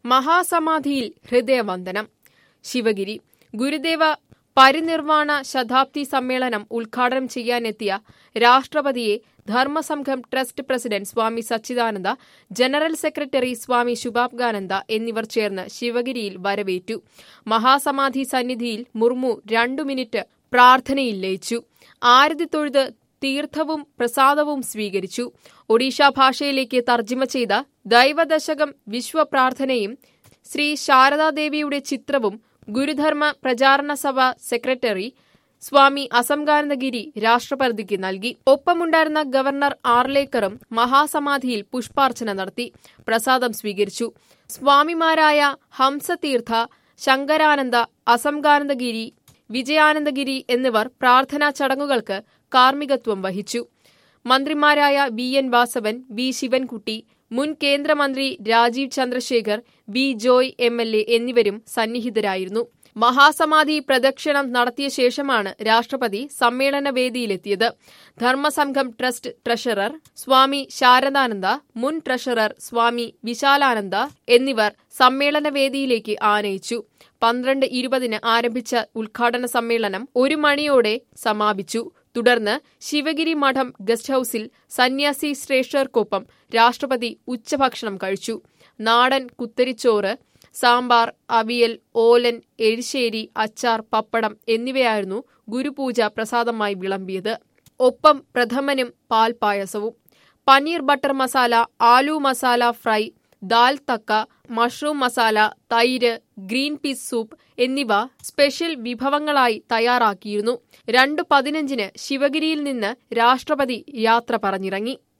മഹാസമാധിയിൽ ഹൃദയവന്ദനം ശിവഗിരി ഗുരുദേവ പരിനിർവാണ ശതാബ്ദി സമ്മേളനം ഉദ്ഘാടനം ചെയ്യാനെത്തിയ രാഷ്ട്രപതിയെ Dharmasangham trust president Swami Sachidananda general secretary Swami Shubhangananda എന്നിവർ ചേർന്ന് ശിവഗിരിയിൽ വരവേറ്റു മഹാസമാധി സന്നിധിയിൽ മുർമു രണ്ടു മിനിറ്റ് പ്രാർത്ഥനയിൽ ലയിച്ചു ആരതി തൊഴുത് തീർത്ഥവും പ്രസാദവും സ്വീകരിച്ചു ഒഡീഷ ഭാഷയിലേക്ക് തർജ്ജിമ ചെയ്ത ദൈവദശകം വിശ്വപ്രാർത്ഥനയും ശ്രീ ശാരദാദേവിയുടെ ചിത്രവും ഗുരുധർമ്മ പ്രചാരണ സഭ സെക്രട്ടറി സ്വാമി അസംഗാനന്ദഗിരി രാഷ്ട്രപതിക്ക് നൽകി ഒപ്പമുണ്ടായിരുന്ന ഗവർണർ ആർലേക്കറും മഹാസമാധിയിൽ പുഷ്പാർച്ചന നടത്തി പ്രസാദം സ്വീകരിച്ചു സ്വാമിമാരായ ഹംസതീർത്ഥ ശങ്കരാനന്ദ അസംഗാനന്ദഗിരി വിജയാനന്ദഗിരി എന്നിവർ പ്രാർത്ഥനാ ചടങ്ങുകൾക്ക് കാർമ്മികത്വം വഹിച്ചു മന്ത്രിമാരായ V N Vasavan V Sivankutty മുൻ കേന്ദ്രമന്ത്രി Rajeev Chandrasekhar B Joy M L A എന്നിവരും സന്നിഹിതരായിരുന്നു മഹാസമാധി പ്രദക്ഷിണം നടത്തിയ ശേഷമാണ് രാഷ്ട്രപതി സമ്മേളന വേദിയിലെത്തിയത് ധർമ്മസംഘം ട്രസ്റ്റ് ട്രഷറർ സ്വാമി ശാരദാനന്ദ മുൻ ട്രഷറർ സ്വാമി വിശാലാനന്ദ എന്നിവർ സമ്മേളന വേദിയിലേക്ക് ആനയിച്ചു പന്ത്രണ്ട് ഇരുപതിന് ആരംഭിച്ച ഉദ്ഘാടന സമ്മേളനം ഒരു മണിയോടെ സമാപിച്ചു തുടർന്ന് ശിവഗിരി മഠം ഗസ്റ്റ് ഹൌസിൽ സന്യാസി ശ്രേഷ്ഠർക്കൊപ്പം രാഷ്ട്രപതി ഉച്ചഭക്ഷണം കഴിച്ചു നാടൻ കുത്തരിച്ചോറ് സാമ്പാർ അവിയൽ ഓലൻ എരിശ്ശേരി അച്ചാർ പപ്പടം എന്നിവയായിരുന്നു ഗുരുപൂജ പ്രസാദമായി വിളമ്പിയത് ഒപ്പം പ്രഥമനും പാൽപായസവും പനീർ ബട്ടർ മസാല ആലു മസാല ഫ്രൈ ദാൽ തക്ക മഷ്റൂം മസാല തൈര് ഗ്രീൻ പീസ് സൂപ്പ് എന്നിവ സ്പെഷ്യൽ വിഭവങ്ങളായി തയ്യാറാക്കിയിരുന്നു രണ്ടു പതിനഞ്ചിന് ശിവഗിരിയിൽ നിന്ന് രാഷ്ട്രപതി യാത്ര പറഞ്ഞിറങ്ങി